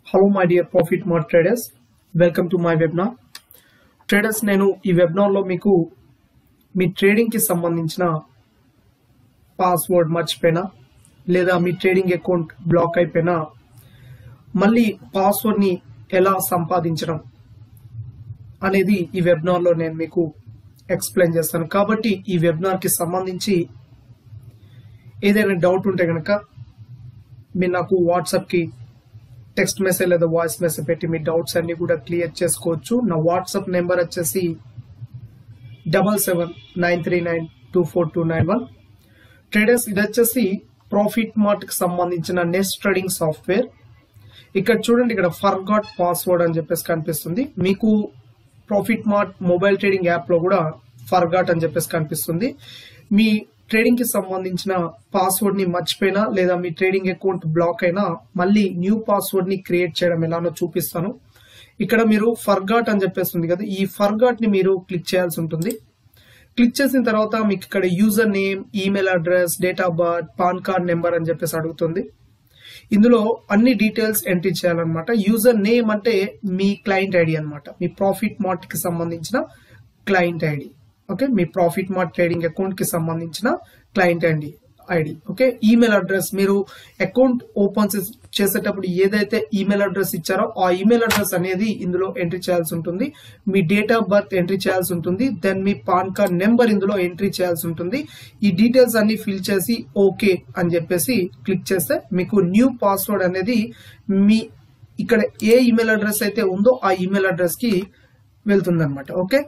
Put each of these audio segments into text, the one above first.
hello my dear Profit Mart traders welcome to my webinar traders నేను ఈ వెబినార్లో మీకు మీ ట్రేడింగ్కి సంబంధించిన పాస్వర్డ్ మర్చిపోయినా లేదా మీ ట్రేడింగ్ అకౌంట్ బ్లాక్ అయిపోయినా మళ్ళీ పాస్వర్డ్ని ఎలా సంపాదించడం అనేది ఈ వెబినార్లో నేను మీకు ఎక్స్ప్లెయిన్ చేస్తాను కాబట్టి ఈ వెబినార్కి సంబంధించి ఏదైనా డౌట్ ఉంటే కనుక మీరు నాకు వాట్సాప్కి టెక్స్ట్ మెసేజ్ లేదా వాయిస్ మెసేజ్ పెట్టి మీ డౌట్స్ అన్ని కూడా క్లియర్ చేసుకోవచ్చు నా వాట్సాప్ నెంబర్ వచ్చేసి double seven nine three nine two four two nine one traders ఇది వచ్చేసి ప్రాఫిట్ మార్ట్ కి సంబంధించిన నెస్ట్ ట్రేడింగ్ సాఫ్ట్వేర్ ఇక్కడ చూడండి ఇక్కడ ఫర్గాట్ పాస్వర్డ్ అని చెప్పేసి కనిపిస్తుంది మీకు Profit Mart mobile trading app లో కూడా ఫర్గాట్ అని చెప్పేసి కనిపిస్తుంది మీ ట్రేడింగ్ కి సంబంధించిన పాస్వర్డ్ ని మర్చిపోయినా లేదా మీ ట్రేడింగ్ అకౌంట్ బ్లాక్ అయినా మళ్ళీ న్యూ పాస్వర్డ్ ని క్రియేట్ చేయడం ఎలానో చూపిస్తాను ఇక్కడ మీరు ఫర్గాట్ అని చెప్పేసి ఉంది కదా ఈ ఫర్గాట్ ని మీరు క్లిక్ చేయాల్సి ఉంటుంది క్లిక్ చేసిన తర్వాత మీకు ఇక్కడ user name email address date of birth PAN card number అని చెప్పేసి అడుగుతుంది ఇందులో అన్ని డీటెయిల్స్ ఎంట్రీ చేయాలన్నమాట యూజర్ నేమ్ అంటే మీ క్లయింట్ ఐడి అన్నమాట మీ ప్రాఫిట్ మార్ట్ కి సంబంధించిన క్లయింట్ ఐడి ఓకే మీ ప్రాఫిట్ మార్ట్ ట్రేడింగ్ అకౌంట్ కి సంబంధించిన client ID ID okay email address మీరు అకౌంట్ ఓపెన్ చేసేటప్పుడు ఏదైతే ఈమెయిల్ అడ్రస్ ఇచ్చారో ఆ ఈమెయిల్ అడ్రస్ అనేది ఇందులో ఎంట్రీ చేయాల్సి ఉంటుంది మీ డేట్ ఆఫ్ బర్త్ ఎంట్రీ చేయాల్సి ఉంటుంది దెన్ మీ పాన్ కార్డ్ నెంబర్ ఇందులో ఎంట్రీ చేయాల్సి ఉంటుంది ఈ డీటెయిల్స్ అన్ని ఫిల్ చేసి ఓకే అని చెప్పేసి క్లిక్ చేస్తే మీకు న్యూ పాస్వర్డ్ అనేది మీ ఇక్కడ ఏ ఈమెయిల్ అడ్రస్ అయితే ఉందో ఆ ఈమెయిల్ అడ్రస్ కి వెళ్తుంది అనమాట ఓకే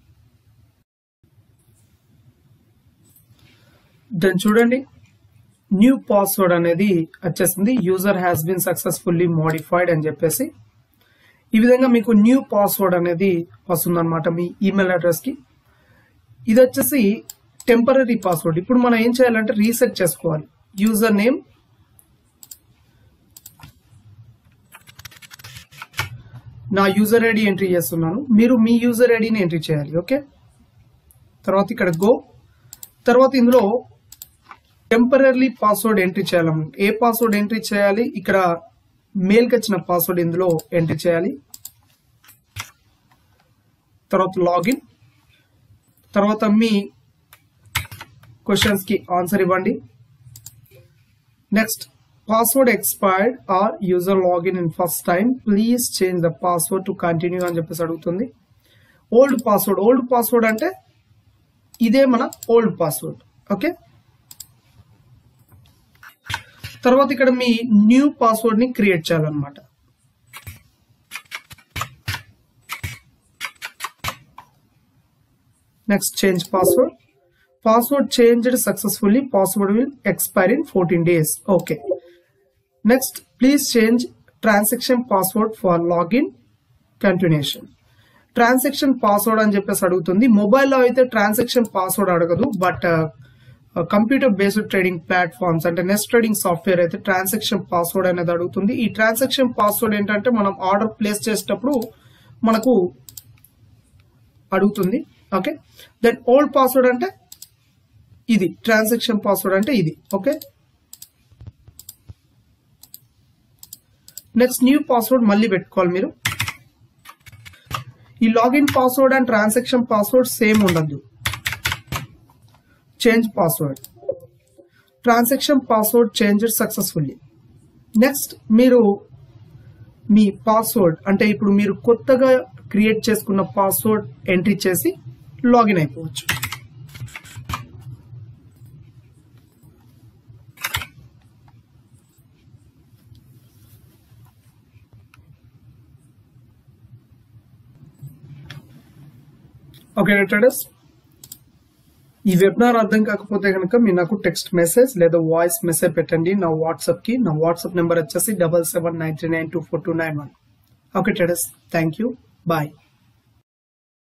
దాన్ని చూడండి న్యూ పాస్వర్డ్ అనేది వచ్చేసింది user has been successfully modified అని చెప్పేసి ఈ విధంగా మీకు న్యూ పాస్వర్డ్ అనేది వస్తుందన్నమాట మీ ఈమెయిల్ అడ్రస్ కి ఇది వచ్చేసి టెంపరీ పాస్వర్డ్ ఇప్పుడు మనం ఏం చేయాలంటే రీసెట్ చేసుకోవాలి యూజర్ నేమ్ నా యూజర్ ఐడి ఎంట్రీ చేస్తున్నాను మీరు మీ యూజర్ ఐడిని ఎంట్రీ చేయాలి ఓకే తర్వాత ఇక్కడ గో తర్వాత ఇందులో టెంపరీ పాస్వర్డ్ ఎంట్రీ చేయాలి ఏ పాస్వర్డ్ ఎంట్రీ చేయాలి ఇక్కడ మెయిల్కి వచ్చిన పాస్వర్డ్ ఇందులో ఎంట్రీ చేయాలి తర్వాత లాగిన్ తర్వాత మీ క్వశ్చన్స్ కి ఆన్సర్ ఇవ్వండి next password expired or user login in first time please change the password to continue అని చెప్పేసి అడుగుతుంది ఓల్డ్ పాస్వర్డ్ ఓల్డ్ పాస్వర్డ్ అంటే ఇదే మన ఓల్డ్ పాస్వర్డ్ ఓకే తర్వాత ఇక్కడ మీ న్యూ పాస్వర్డ్ ని క్రియేట్ చేయాలన్నమాట next change password password changed successfully password will expire in fourteen days okay next please change transaction password for login continuation transaction password అని చెప్పేసి అడుగుతుంది మొబైల్లో అయితే ట్రాన్సాక్షన్ పాస్వర్డ్ అడగదు but computer based trading platforms అంటే NEST trading software అయితే transaction password అనేది అడుగుతుంది ఈ ట్రాన్సాక్షన్ పాస్వర్డ్ ఏంటంటే మనం ఆర్డర్ ప్లేస్ చేసేటప్పుడు మనకు అడుగుతుంది ఓకే దెన్ ఓల్డ్ పాస్వర్డ్ అంటే ఇది ట్రాన్సాక్షన్ పాస్వర్డ్ అంటే ఇది ఓకే నెక్స్ట్ న్యూ పాస్వర్డ్ మళ్ళీ పెట్టుకోవాలి మీరు ఈ login password and transaction password same ఉండద్దు change password transaction password change successfully next మీరు మీ పాస్వర్డ్ అంటే ఇప్పుడు మీరు కొత్తగా క్రియేట్ చేసుకున్న పాస్వర్డ్ ఎంట్రీ చేసి లాగిన్ అయిపోవచ్చు ఓకే ట్రేడర్స్ ఈ వెబినార్ అర్థం కాకపోతే కనుక మీరు నాకు టెక్స్ట్ మెసేజ్ లేదా వాయిస్ మెసేజ్ పెట్టండి నా వాట్సాప్ కి నా వాట్సాప్ నెంబర్ వచ్చేసి double seven nine three nine two four two nine one okay traders thank you bye